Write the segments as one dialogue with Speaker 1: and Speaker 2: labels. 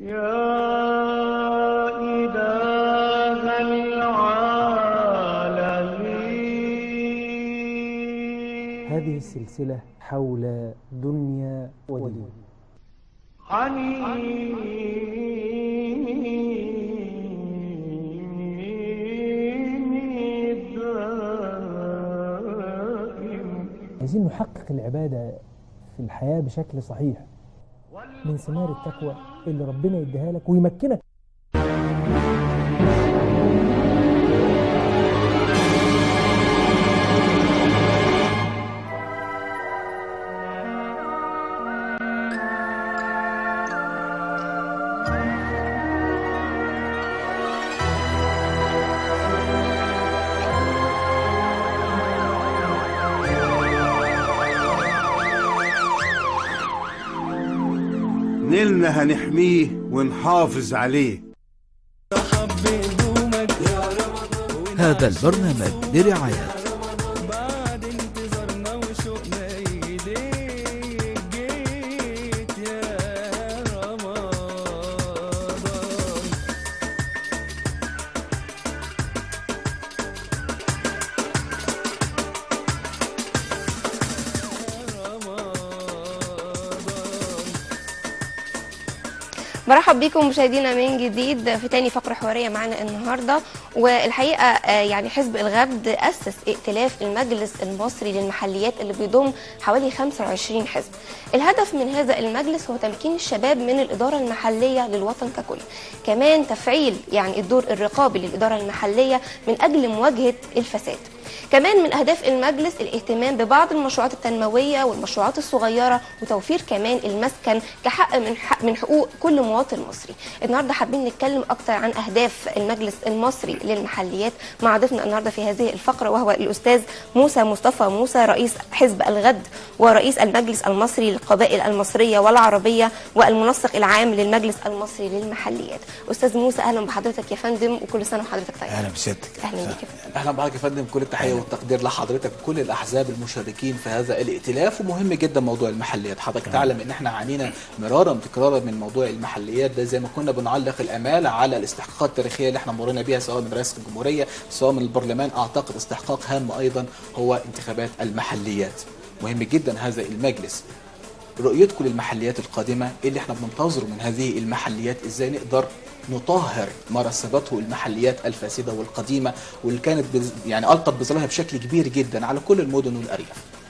Speaker 1: يا إله العالمين
Speaker 2: هذه السلسلة حول دنيا ودين
Speaker 1: حنيني الدائم
Speaker 2: عايزين نحقق العبادة في الحياة بشكل صحيح من ثمار التقوى اللي ربنا يديها لك ويمكنك
Speaker 3: نيلنا هنحميه ونحافظ عليه
Speaker 4: هذا البرنامج برعاية
Speaker 5: برحب بكم مشاهدينا من جديد في تاني فقرة حوارية معنا النهاردة والحقيقة آه، يعني حزب الغد أسس ائتلاف المجلس المصري للمحليات اللي بيضم حوالي 25 حزب الهدف من هذا المجلس هو تمكين الشباب من الإدارة المحلية للوطن ككل كمان تفعيل يعني الدور الرقابي للإدارة المحلية من أجل مواجهة الفساد كمان من اهداف المجلس الاهتمام ببعض المشروعات التنمويه والمشروعات الصغيره وتوفير كمان المسكن كحق من حق من حقوق كل مواطن مصري النهارده حابين نتكلم اكتر عن اهداف المجلس المصري للمحليات مع ضيفنا النهارده في هذه الفقره وهو الاستاذ موسى مصطفى موسى رئيس حزب الغد ورئيس المجلس المصري للقبائل المصريه والعربيه والمنسق العام للمجلس المصري للمحليات استاذ موسى اهلا بحضرتك يا فندم وكل سنه وحضرتك طيب
Speaker 6: اهلا بسيادتك
Speaker 5: اهلا بيك يا فندم.
Speaker 7: اهلا بحضرتك يا فندم كل التحيه والتقدير لحضرتك وكل الاحزاب المشاركين في هذا الائتلاف ومهم جدا موضوع المحليات حضرتك تعلم ان احنا عانينا مرارا تكرارا من موضوع المحليات ده زي ما كنا بنعلق الامال على الاستحقاقات التاريخيه اللي احنا مرينا بيها سواء من رئاسه الجمهوريه سواء من البرلمان اعتقد استحقاق هام ايضا هو انتخابات المحليات مهم جدا هذا المجلس رؤيتكم للمحليات القادمه ايه اللي احنا بننتظره من هذه المحليات ازاي نقدر نطهر ما رسبته المحليات الفاسده والقديمه واللي كانت بز... يعني القت بظلالها بشكل كبير جدا على كل المدن والارياف.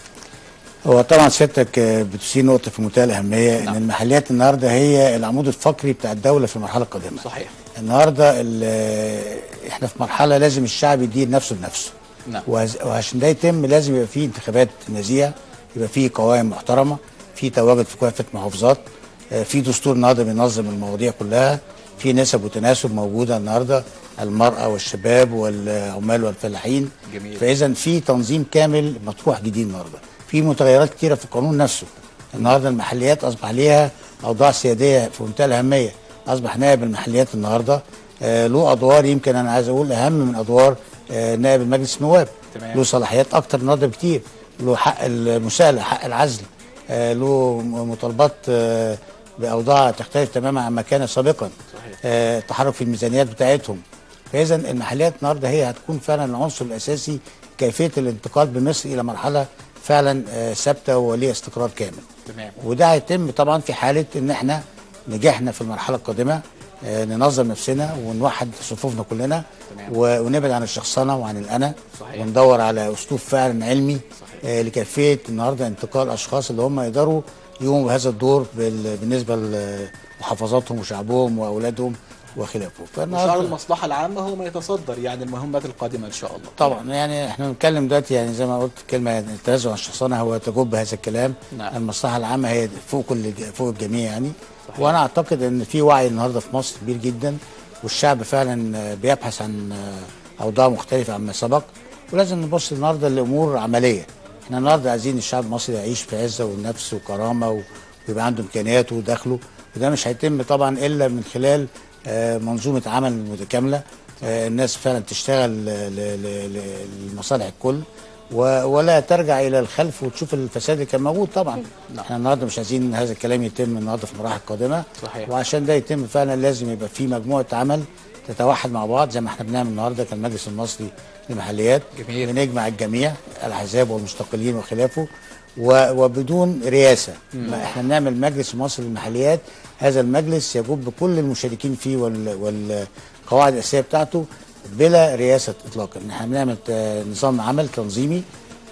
Speaker 6: هو طبعا سيادتك آه، بتثير نقطه في منتهى الاهميه
Speaker 7: نعم.
Speaker 6: ان المحليات النهارده هي العمود الفقري بتاع الدوله في المرحله القادمه
Speaker 7: صحيح.
Speaker 6: النهارده ال- آه، احنا في مرحله لازم الشعب يدير نفسه بنفسه
Speaker 7: نعم.
Speaker 6: وهز- وعشان ده يتم لازم يبقى فيه انتخابات نزيهه يبقى فيه قوائم محترمه في تواجد في كافه محافظات آه، في دستور النهارده بينظم المواضيع كلها في نسب وتناسب موجوده النهارده المراه والشباب والعمال والفلاحين
Speaker 7: جميل.
Speaker 6: فاذا في تنظيم كامل مطروح جديد النهارده في متغيرات كتيره في القانون نفسه النهارده المحليات اصبح ليها اوضاع سياديه في منتهى الاهميه اصبح نائب المحليات النهارده آه له ادوار يمكن انا عايز اقول اهم من ادوار آه نائب المجلس النواب
Speaker 7: تمام.
Speaker 6: له صلاحيات اكتر النهارده بكتير له حق المساءله حق العزل آه له م- مطالبات آه باوضاع تختلف تماما عما كان سابقا
Speaker 7: صحيح.
Speaker 6: آه تحرك في الميزانيات بتاعتهم فاذا المحليات النهارده هي هتكون فعلا العنصر الاساسي كيفيه الانتقال بمصر الى مرحله فعلا آه، ثابته وليها استقرار كامل
Speaker 7: تمام.
Speaker 6: وده هيتم طبعا في حاله ان احنا نجحنا في المرحله القادمه آه، ننظم نفسنا ونوحد صفوفنا كلنا
Speaker 7: تمام.
Speaker 6: و- ونبعد عن الشخصنه وعن الانا
Speaker 7: صحيح.
Speaker 6: وندور على اسلوب فعلا علمي
Speaker 7: صحيح.
Speaker 6: آه، لكيفيه النهارده انتقال اشخاص اللي هم يقدروا يقوموا بهذا الدور بال- بالنسبه لمحافظاتهم وشعبهم واولادهم وخلافه
Speaker 7: وشعار المصلحه العامه هو ما يتصدر يعني المهمات القادمه ان شاء الله.
Speaker 6: طبعا يعني احنا بنتكلم دلوقتي يعني زي ما قلت كلمه يعني التنازل عن الشخصنه هو تجب هذا الكلام
Speaker 7: نعم.
Speaker 6: المصلحه العامه هي فوق كل فوق الجميع يعني
Speaker 7: صحيح.
Speaker 6: وانا اعتقد ان في وعي النهارده في مصر كبير جدا والشعب فعلا آه، بيبحث عن آه، اوضاع مختلفه عما سبق ولازم نبص النهارده لامور عمليه احنا النهارده عايزين الشعب المصري يعيش في عزه ونفس وكرامه و- ويبقى عنده امكانياته ودخله وده مش هيتم طبعا الا من خلال آه، منظومه عمل متكامله آه، الناس فعلا تشتغل ل- ل- ل- لمصالح الكل و- ولا ترجع الى الخلف وتشوف الفساد اللي كان موجود طبعا احنا النهارده مش عايزين هذا الكلام يتم النهارده في المراحل القادمه
Speaker 7: صحيح.
Speaker 6: وعشان ده يتم فعلا لازم يبقى في مجموعه عمل تتوحد مع بعض زي ما احنا بنعمل النهارده كان المجلس المصري للمحليات
Speaker 7: جميل.
Speaker 6: بنجمع الجميع الاحزاب والمستقلين وخلافه و- وبدون رئاسه ما احنا بنعمل مجلس مصري للمحليات هذا المجلس يجوب بكل المشاركين فيه وال- والقواعد الاساسيه بتاعته بلا رئاسه اطلاقا احنا بنعمل ت- نظام عمل تنظيمي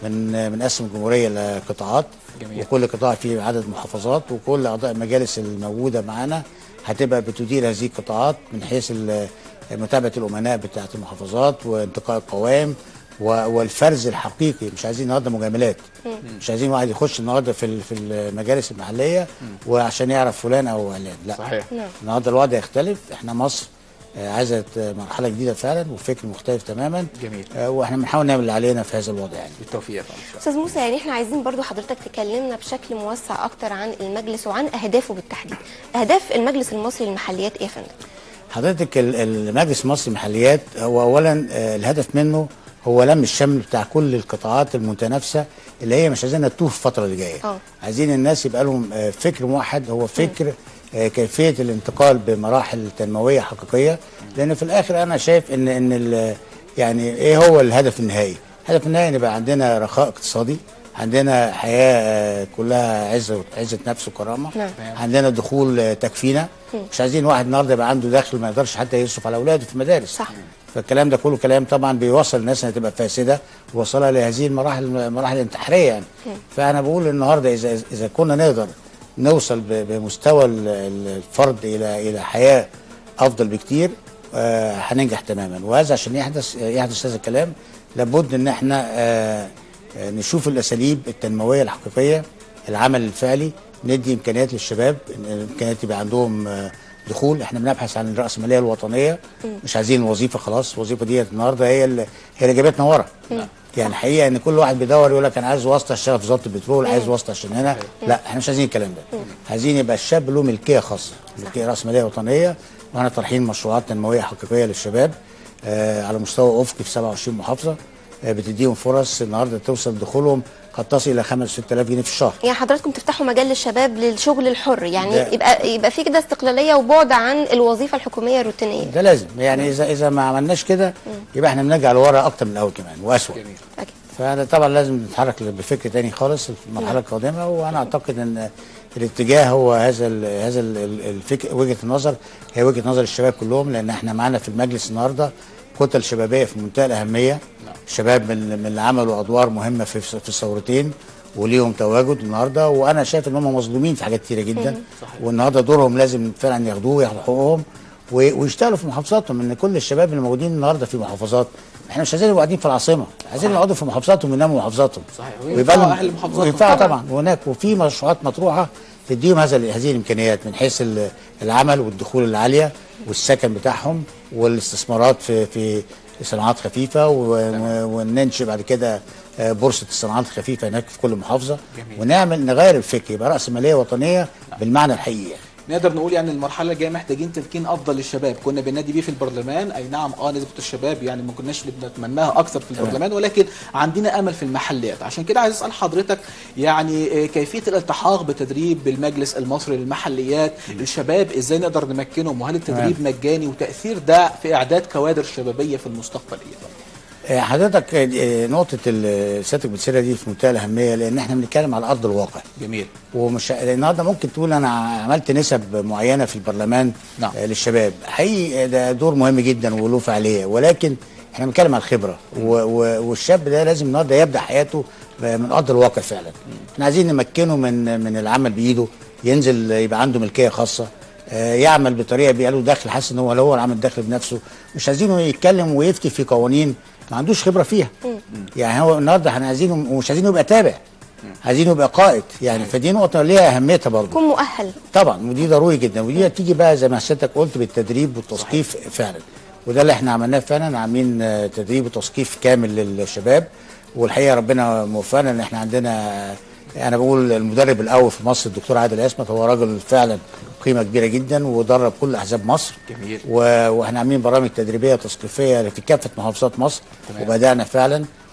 Speaker 6: من بنقسم الجمهوريه لقطاعات
Speaker 7: جميل.
Speaker 6: وكل قطاع فيه عدد محافظات وكل اعضاء المجالس الموجوده معانا هتبقى بتدير هذه القطاعات من حيث ال- متابعه الامناء بتاعه المحافظات وانتقاء القوائم و- والفرز الحقيقي مش عايزين النهارده مجاملات مش عايزين واحد يخش النهارده في ال- في المجالس المحليه وعشان يعرف فلان او علان لا
Speaker 7: صحيح.
Speaker 6: النهارده الوضع يختلف احنا مصر آه، عايزه آه، مرحله جديده فعلا وفكر مختلف تماما
Speaker 7: جميل.
Speaker 6: آه، واحنا بنحاول نعمل اللي علينا في هذا الوضع يعني
Speaker 7: بالتوفيق يا فندم.
Speaker 5: استاذ موسى يعني احنا عايزين برضو حضرتك تكلمنا بشكل موسع اكتر عن المجلس وعن اهدافه بالتحديد اهداف المجلس المصري للمحليات ايه يا فندم
Speaker 6: حضرتك ال- المجلس المصري للمحليات هو اولا آه، الهدف منه هو لم الشمل بتاع كل القطاعات المتنافسه اللي هي مش عايزينها تتوه في الفتره اللي جايه
Speaker 5: آه.
Speaker 6: عايزين الناس يبقى لهم آه، فكر موحد هو فكر آه، كيفيه الانتقال بمراحل تنمويه حقيقيه لان في الاخر انا شايف ان ان ال- يعني ايه هو الهدف النهائي الهدف النهائي ان يبقى عندنا رخاء اقتصادي عندنا حياه آه، كلها عزه عزه نفس وكرامه
Speaker 5: نعم.
Speaker 6: عندنا دخول آه، تكفينا مش عايزين واحد النهارده يبقى عنده دخل ما يقدرش حتى يصرف على اولاده في المدارس
Speaker 5: صح.
Speaker 6: فالكلام ده كله كلام طبعا بيوصل الناس انها تبقى فاسده ووصلها لهذه المراحل المراحل الانتحاريه يعني فانا بقول النهارده اذا اذا كنا نقدر نوصل ب- بمستوى ال- ال- الفرد الى الى حياه افضل بكتير آه، هننجح تماما وهذا عشان يحدث يحدث هذا الكلام لابد ان احنا آه، آه، نشوف الاساليب التنمويه الحقيقيه العمل الفعلي ندي امكانيات للشباب إن امكانيات يبقى عندهم آه، دخول احنا بنبحث عن الراسماليه الوطنيه مش عايزين الوظيفه خلاص الوظيفه دي النهارده هي اللي هي اللي جابتنا ورا يعني حقيقه ان كل واحد بيدور يقول لك انا عايز واسطه اشتغل في وزاره البترول عايز واسطه عشان هنا لا احنا مش عايزين الكلام ده عايزين يبقى الشاب له ملكيه خاصه ملكيه راسماليه وطنيه واحنا طارحين مشروعات تنمويه حقيقيه للشباب آه على مستوى افقي في 27 محافظه آه بتديهم فرص النهارده توصل دخولهم قد تصل الى 5 6000 جنيه في الشهر
Speaker 5: يعني حضراتكم تفتحوا مجال للشباب للشغل الحر يعني
Speaker 6: ده-
Speaker 5: يبقى يبقى في كده استقلاليه وبعد عن الوظيفه الحكوميه الروتينيه
Speaker 6: ده لازم يعني اذا اذا ما عملناش كده يبقى احنا بنرجع لورا اكتر من الاول كمان واسوء
Speaker 7: جميل
Speaker 5: أكيد.
Speaker 6: فانا طبعا لازم نتحرك بفكر تاني خالص في المرحله القادمه وانا اعتقد ان الاتجاه هو هذا ال هذا ال الفكر وجهه النظر هي وجهه نظر الشباب كلهم لان احنا معانا في المجلس النهارده كتل شبابيه في منتهى الاهميه شباب من من اللي عملوا ادوار مهمه في في الثورتين وليهم تواجد النهارده وانا شايف ان هم مظلومين في حاجات كتيره جدا والنهارده دورهم لازم فعلا ياخدوه وياخدوا حقوقهم و- ويشتغلوا في محافظاتهم ان كل الشباب اللي موجودين النهارده في محافظات احنا مش عايزين يبقوا قاعدين في العاصمه عايزين يقعدوا في محافظاتهم ويناموا في محافظاتهم
Speaker 7: صحيح.
Speaker 6: ويبقى
Speaker 7: وينفعوا
Speaker 6: لهم-
Speaker 7: أهل المحافظات
Speaker 6: وينفعوا
Speaker 7: طبعاً.
Speaker 6: طبعا وهناك وفي مشروعات مطروحه تديهم هذا هذه الامكانيات من حيث ال- العمل والدخول العاليه والسكن بتاعهم والاستثمارات في في صناعات خفيفه و- وننشئ بعد كده آه، بورصه الصناعات الخفيفه هناك في كل محافظه
Speaker 7: جميل.
Speaker 6: ونعمل نغير الفكر يبقى راس ماليه وطنيه بالمعنى الحقيقي يعني.
Speaker 7: نقدر نقول يعني المرحله الجايه محتاجين تمكين افضل للشباب كنا بننادي بيه في البرلمان اي نعم اه نسبه الشباب يعني ما كناش بنتمناها اكثر في البرلمان ولكن عندنا امل في المحليات عشان كده عايز اسال حضرتك يعني آه، كيفيه الالتحاق بتدريب بالمجلس المصري للمحليات الشباب ازاي نقدر نمكنهم وهل التدريب مجاني وتاثير ده في اعداد كوادر شبابيه في المستقبل ايه
Speaker 6: آه، حضرتك آه، نقطه ال- سيادتك بتسيرها دي في منتهى الاهميه لان احنا بنتكلم على ارض الواقع
Speaker 7: جميل
Speaker 6: ومش النهارده ممكن تقول انا عملت نسب معينه في البرلمان
Speaker 7: نعم.
Speaker 6: آه، للشباب حقيقي ده دور مهم جدا وله فعاليه ولكن احنا بنتكلم على الخبره و- و- والشاب ده لازم النهارده يبدا حياته من ارض الواقع فعلا احنا عايزين نمكنه من من العمل بايده ينزل يبقى عنده ملكيه خاصه آه، يعمل بطريقه بيبقى له دخل حاسس ان هو لو هو اللي عامل دخل بنفسه مش عايزينه يتكلم ويفتي في قوانين ما عندوش خبره فيها يعني هو النهارده احنا عايزينه ومش عايزينه يبقى تابع عايزينه يبقى قائد يعني فدي نقطه ليها اهميتها برضه
Speaker 5: يكون مؤهل
Speaker 6: طبعا ودي ضروري جدا ودي هتيجي بقى زي ما سيادتك قلت بالتدريب والتثقيف فعلا وده اللي احنا عملناه فعلا عاملين آه، تدريب وتثقيف كامل للشباب والحقيقه ربنا موفقنا ان احنا عندنا انا بقول المدرب الاول في مصر الدكتور عادل اسمت هو راجل فعلا قيمه كبيره جدا ودرب كل احزاب مصر
Speaker 7: جميل.
Speaker 6: و- واحنا عاملين برامج تدريبيه وتثقيفيه في كافه محافظات مصر
Speaker 7: تمام.
Speaker 6: وبدانا فعلا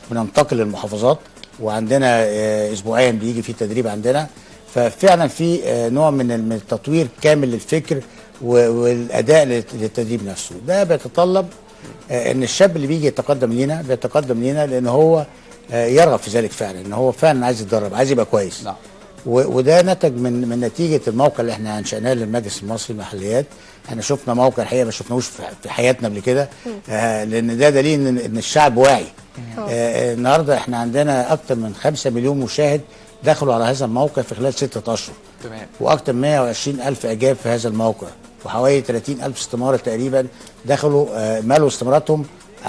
Speaker 6: بننتقل للمحافظات وعندنا آه، اسبوعيا بيجي في تدريب عندنا ففعلا في آه، نوع من من التطوير كامل للفكر و- والاداء للت- للتدريب نفسه ده بيتطلب آه، ان الشاب اللي بيجي يتقدم لينا بيتقدم لينا لان هو آه، يرغب في ذلك فعلا ان هو فعلا عايز يتدرب عايز يبقى كويس
Speaker 7: نعم.
Speaker 6: و- وده نتج من من نتيجه الموقع اللي احنا انشأناه للمجلس المصري للمحليات احنا شفنا موقع الحقيقه ما شفناهوش في في حياتنا قبل كده آه لان ده دليل ان ان الشعب واعي آه النهارده احنا عندنا اكثر من 5 مليون مشاهد دخلوا على هذا الموقع في خلال ستة اشهر
Speaker 7: تمام
Speaker 6: واكثر من 120 الف اعجاب في هذا الموقع وحوالي 30 الف استماره تقريبا دخلوا آه مالوا استماراتهم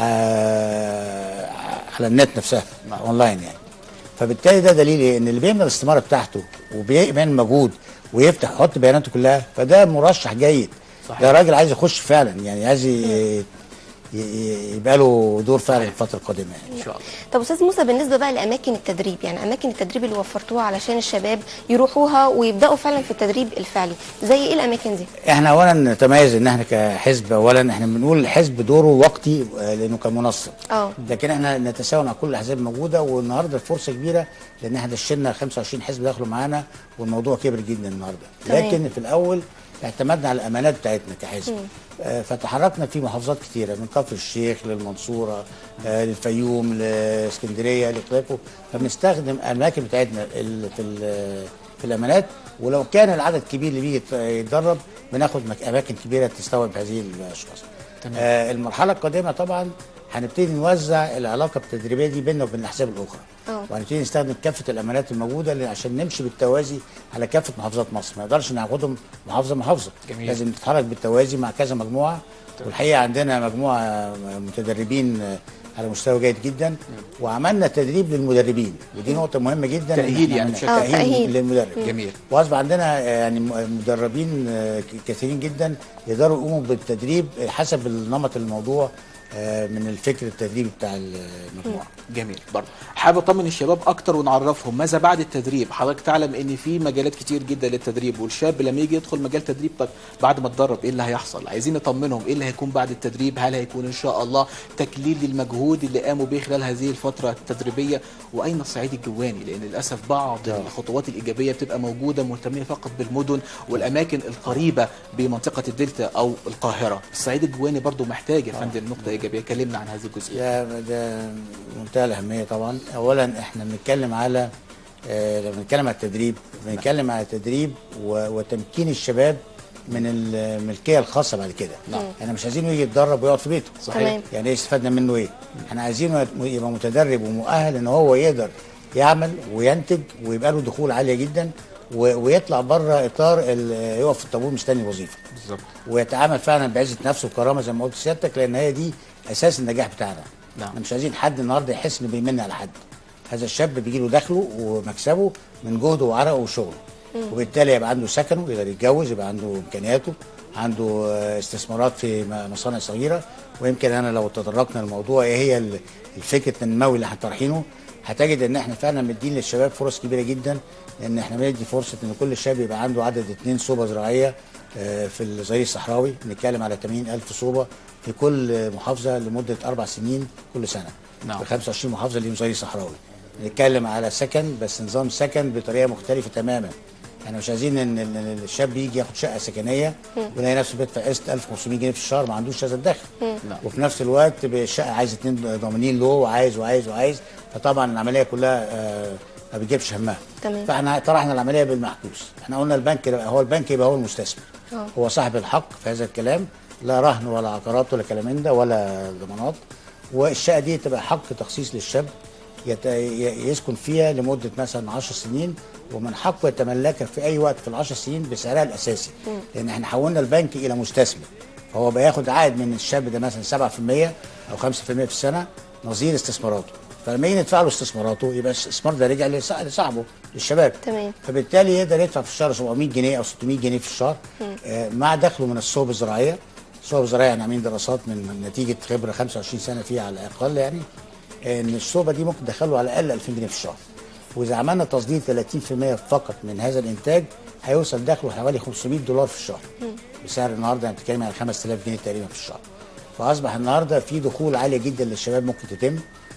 Speaker 6: آه على النت نفسها اونلاين يعني فبالتالي ده دليل ايه ان اللي بيملى الاستماره بتاعته وبيعمل مجهود ويفتح يحط بياناته كلها فده مرشح جيد
Speaker 7: صحيح.
Speaker 6: ده راجل عايز يخش فعلا يعني عايز ي- ي- ي- يبقى له دور فعلا في الفتره القادمه يعني
Speaker 7: ان شاء الله
Speaker 5: طب استاذ موسى بالنسبه بقى لاماكن التدريب يعني اماكن التدريب اللي وفرتوها علشان الشباب يروحوها ويبداوا فعلا في التدريب الفعلي زي ايه الاماكن دي
Speaker 6: احنا اولا نتميز ان احنا كحزب اولا احنا بنقول الحزب دوره وقتي آه، لانه كمنظم
Speaker 5: اه
Speaker 6: لكن احنا نتساوى مع كل الاحزاب الموجوده والنهارده الفرصه كبيره لان احنا دشنا 25 حزب دخلوا معانا والموضوع كبر جدا النهارده
Speaker 5: تمام.
Speaker 6: لكن في الاول اعتمدنا على الامانات بتاعتنا كحزب آه، فتحركنا في محافظات كتيره من كفر الشيخ للمنصوره آه، للفيوم لاسكندريه لقلاقو فبنستخدم الاماكن بتاعتنا ال- في ال- في الامانات ولو كان العدد كبير اللي بيجي يت- يتدرب بناخد مك- اماكن كبيره تستوعب هذه الاشخاص
Speaker 7: تمام.
Speaker 6: آه المرحله القادمه طبعا هنبتدي نوزع العلاقه التدريبيه دي بيننا وبين الاحزاب الاخرى
Speaker 5: اه.
Speaker 6: وهنبتدي نستخدم كافه الامانات الموجوده اللي- عشان نمشي بالتوازي على كافه محافظات مصر ما نقدرش ناخدهم محافظه محافظه
Speaker 7: جميل.
Speaker 6: لازم نتحرك بالتوازي مع كذا مجموعه والحقيقه عندنا مجموعه متدربين آه، على مستوى جيد جدا وعملنا تدريب للمدربين ودي نقطه مهمه جدا إن
Speaker 7: تأهيل
Speaker 6: إحنا
Speaker 7: يعني
Speaker 6: عملنا
Speaker 7: بشكل
Speaker 5: آه، تأهيل.
Speaker 6: للمدرب
Speaker 7: جميل
Speaker 6: واصبح عندنا يعني م- مدربين آه، ك- كثيرين جدا يقدروا يقوموا بالتدريب حسب النمط الموضوع آه، من الفكر التدريبي بتاع المجموعه
Speaker 7: جميل برضه حابب اطمن الشباب اكتر ونعرفهم ماذا بعد التدريب حضرتك تعلم ان في مجالات كتير جدا للتدريب والشاب لما يجي يدخل مجال تدريب طب بعد ما اتدرب ايه اللي هيحصل عايزين نطمنهم ايه اللي هيكون بعد التدريب هل هيكون ان شاء الله تكليل للمجهود اللي قاموا به خلال هذه الفتره التدريبيه واين الصعيد الجواني لان للاسف بعض الخطوات الايجابيه بتبقى موجوده مهتمين فقط بالمدن والاماكن القريبه بمنطقه الدلتا او القاهره الصعيد الجواني برضه محتاج يا فندم نقطه ايجابيه كلمنا عن هذه الجزئيه
Speaker 6: ده ده منتهى الاهميه طبعا اولا احنا بنتكلم على آه، لما بنتكلم على التدريب بنتكلم على التدريب و- وتمكين الشباب من الملكيه الخاصه بعد كده
Speaker 7: نعم.
Speaker 6: احنا مش عايزينه يجي يتدرب ويقعد في بيته
Speaker 5: تمام.
Speaker 6: يعني ايه استفدنا منه ايه احنا عايزينه يبقى متدرب ومؤهل ان هو يقدر يعمل وينتج ويبقى له دخول عاليه جدا و- ويطلع بره اطار ال- يقف في الطابور مستني الوظيفه
Speaker 7: بالظبط
Speaker 6: ويتعامل فعلا بعزه نفسه وكرامه زي ما قلت سيادتك لان هي دي اساس النجاح بتاعنا
Speaker 7: نعم.
Speaker 6: احنا مش عايزين حد النهارده يحس انه بيمن على حد هذا الشاب بيجي له دخله ومكسبه من جهده وعرقه وشغله وبالتالي يبقى عنده سكنه يقدر يتجوز يبقى عنده امكانياته عنده آه، استثمارات في م- مصانع صغيره ويمكن انا لو تطرقنا للموضوع ايه هي ال- الفكره النموي اللي احنا طارحينه هتجد ان احنا فعلا مدين للشباب فرص كبيره جدا لان احنا بندي فرصه ان كل شاب يبقى عنده عدد اثنين صوبه زراعيه آه، في الظهير الصحراوي بنتكلم على 80 ألف صوبة في كل محافظة لمدة أربع سنين كل سنة
Speaker 7: نعم.
Speaker 6: في 25 محافظة ليهم ظهير صحراوي بنتكلم على سكن بس نظام سكن بطريقة مختلفة تماما احنا مش عايزين ان إن الشاب يجي ياخد شقه سكنيه ويلاقي نفسه بيدفع قسط 1500 جنيه في الشهر ما عندوش هذا الدخل
Speaker 7: نعم.
Speaker 6: وفي نفس الوقت الشقه عايز اتنين ضامنين له وعايز وعايز وعايز فطبعا العمليه كلها آه، ما بيجيبش همها
Speaker 5: تمام.
Speaker 6: فاحنا طرحنا العمليه بالمحبوس احنا قلنا البنك يبقى هو البنك يبقى هو المستثمر
Speaker 5: آه.
Speaker 6: هو صاحب الحق في هذا الكلام لا رهن ولا عقارات ولا كلام من ده ولا ضمانات والشقه دي تبقى حق تخصيص للشاب يت... ي- يسكن فيها لمده مثلا 10 سنين ومن حقه يتملكها في اي وقت في ال 10 سنين بسعرها الاساسي لان احنا حولنا البنك الى مستثمر فهو بياخد عائد من الشاب ده مثلا 7% او 5% في السنه نظير استثماراته فلما يجي ندفع له استثماراته يبقى الاستثمار ده رجع لص- لصاحبه للشباب
Speaker 5: تمام.
Speaker 6: فبالتالي يقدر يدفع في الشهر 700 جنيه او 600 جنيه في الشهر آه، مع دخله من الصوب الزراعيه الصوب الزراعيه احنا عاملين دراسات من من نتيجه خبره 25 سنه فيها على الاقل يعني آه، ان الصوبه دي ممكن تدخله على الاقل 2000 جنيه في الشهر واذا عملنا تصدير 30% فقط من هذا الانتاج هيوصل دخله حوالي 500 دولار في الشهر بسعر النهارده انت بتتكلم على 5000 جنيه تقريبا في الشهر فاصبح النهارده في دخول عاليه جدا للشباب ممكن تتم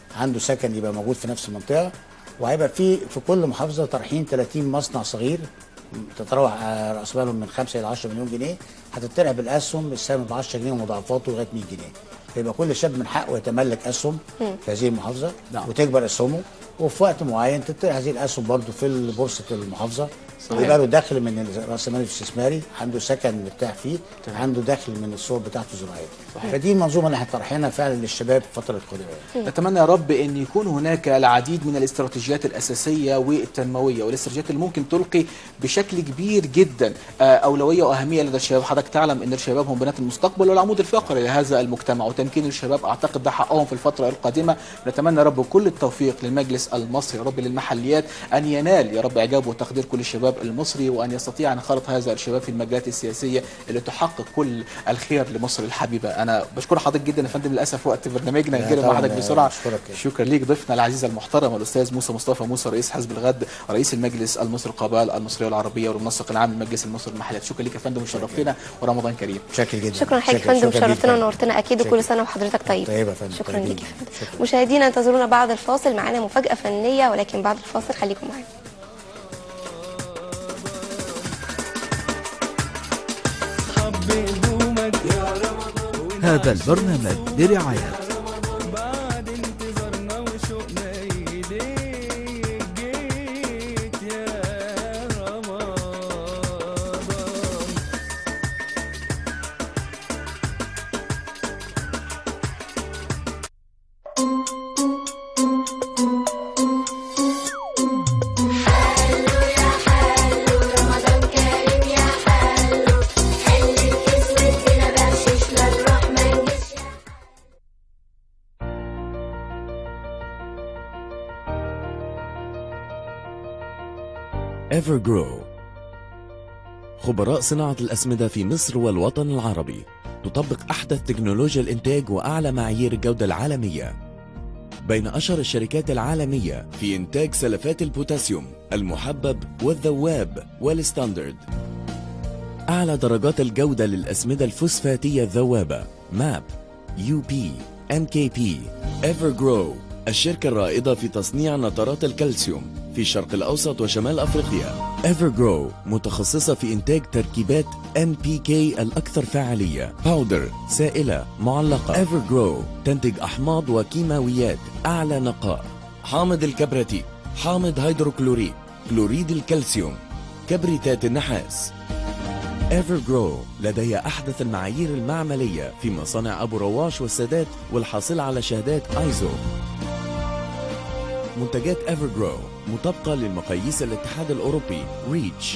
Speaker 6: عنده سكن يبقى موجود في نفس المنطقه وهيبقى في في كل محافظه طرحين 30 مصنع صغير تتراوح آه، راس مالهم من 5 الى 10 مليون جنيه هتطرح بالاسهم السهم ب 10 جنيه ومضاعفاته لغايه 100 جنيه فيبقى كل شاب من حقه يتملك اسهم في هذه المحافظه
Speaker 7: نعم.
Speaker 6: وتكبر اسهمه وفي وقت معين تطرح هذه الاسهم برضه في بورصه المحافظه ويبقى له دخل من راس المال الاستثماري عنده سكن مرتاح فيه عنده دخل من الصور بتاعته الزراعيه فدي المنظومه اللي احنا طرحينها فعلا للشباب في الفتره القادمه
Speaker 7: نتمنى يا رب ان يكون هناك العديد من الاستراتيجيات الاساسيه والتنمويه والاستراتيجيات اللي ممكن تلقي بشكل كبير جدا آه، اولويه واهميه لدى الشباب حضرتك تعلم ان الشباب هم بنات المستقبل والعمود الفقري لهذا المجتمع وتمكين الشباب اعتقد ده حقهم في الفتره القادمه نتمنى يا رب كل التوفيق للمجلس المصري يا رب للمحليات ان ينال يا رب اعجاب وتقدير كل الشباب المصري وان يستطيع ان يخالط هذا الشباب في المجالات السياسيه اللي تحقق كل الخير لمصر الحبيبه انا بشكر حضرتك جدا يا فندم للاسف وقت برنامجنا
Speaker 6: لا
Speaker 7: نجري مع
Speaker 6: طبعاً،
Speaker 7: حضرتك بسرعه
Speaker 6: أشكرك.
Speaker 7: شكرا ليك ضيفنا العزيز المحترم الاستاذ موسى مصطفى موسى رئيس حزب الغد رئيس المجلس المصري القبائل المصريه والعربيه والمنسق العام للمجلس المصري للمحليات شكرا ليك يا فندم وشرفتنا ورمضان كريم
Speaker 6: شكرا جدا
Speaker 5: شكرا لحضرتك يا
Speaker 6: شكراً-
Speaker 5: فندم
Speaker 6: شكراً ليك
Speaker 5: شرفتنا
Speaker 6: فندم.
Speaker 5: ونورتنا اكيد
Speaker 6: شكراً.
Speaker 5: وكل سنه وحضرتك طيب
Speaker 6: طيبة يا فندم،
Speaker 5: شكرا
Speaker 6: طيبين
Speaker 5: ليك يا
Speaker 6: جداً.
Speaker 5: فندم
Speaker 6: شكراً.
Speaker 5: مشاهدينا انتظرونا بعد الفاصل معانا مفاجاه فنيه ولكن بعد الفاصل خليكم معانا
Speaker 4: هذا البرنامج برعاية
Speaker 8: Evergrow خبراء صناعة الأسمدة في مصر والوطن العربي تطبق أحدث تكنولوجيا الإنتاج وأعلى معايير الجودة العالمية بين أشهر الشركات العالمية في إنتاج سلفات البوتاسيوم المحبب والذواب والستاندرد أعلى درجات الجودة للأسمدة الفوسفاتية الذوابة ماب يو بي ان كي بي ايفرجرو الشركة الرائدة في تصنيع نترات الكالسيوم في الشرق الأوسط وشمال أفريقيا ايفرجرو متخصصة في إنتاج تركيبات NPK الأكثر فاعلية باودر سائلة معلقة ايفرجرو تنتج أحماض وكيماويات أعلى نقاء حامض الكبريتيك حامض هيدروكلوريك كلوريد الكالسيوم كبريتات النحاس ايفرجرو لديها أحدث المعايير المعملية في مصانع أبو رواش والسادات والحاصلة على شهادات ايزو منتجات ايفرجرو مطابقة للمقاييس الاتحاد الأوروبي ريتش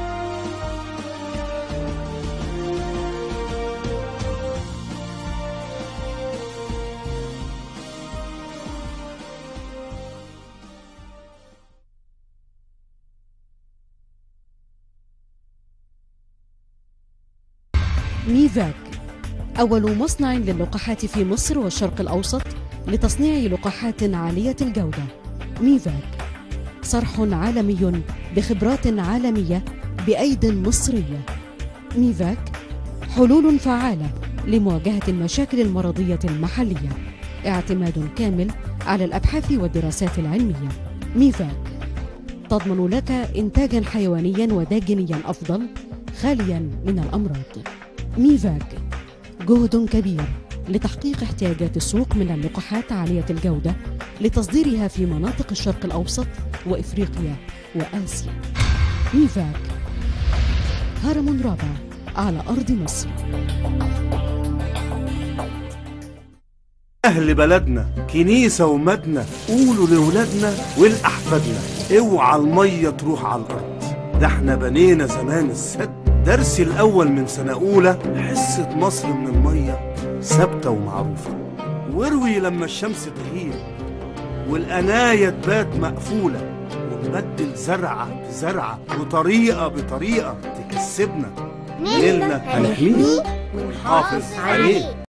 Speaker 9: ميفاك أول مصنع للقاحات في مصر والشرق الأوسط لتصنيع لقاحات عالية الجودة ميفاك صرح عالمي بخبرات عالمية بأيد مصرية ميفاك حلول فعالة لمواجهة المشاكل المرضية المحلية اعتماد كامل على الأبحاث والدراسات العلمية ميفاك تضمن لك إنتاجا حيوانيا وداجنيا أفضل خاليا من الأمراض ميفاك جهد كبير لتحقيق احتياجات السوق من اللقاحات عالية الجودة لتصديرها في مناطق الشرق الأوسط وإفريقيا وآسيا ميفاك هرم رابع على أرض مصر
Speaker 3: أهل بلدنا كنيسة ومدنة قولوا لولادنا ولأحفادنا اوعى المية تروح على الأرض ده احنا بنينا زمان السد درسي الأول من سنة أولى حصة مصر من المية ثابتة ومعروفة واروي لما الشمس تغيب والقناية تبات مقفولة ونبدل زرعة بزرعة وطريقة بطريقة تكسبنا نيلنا هنحميه ونحافظ عليه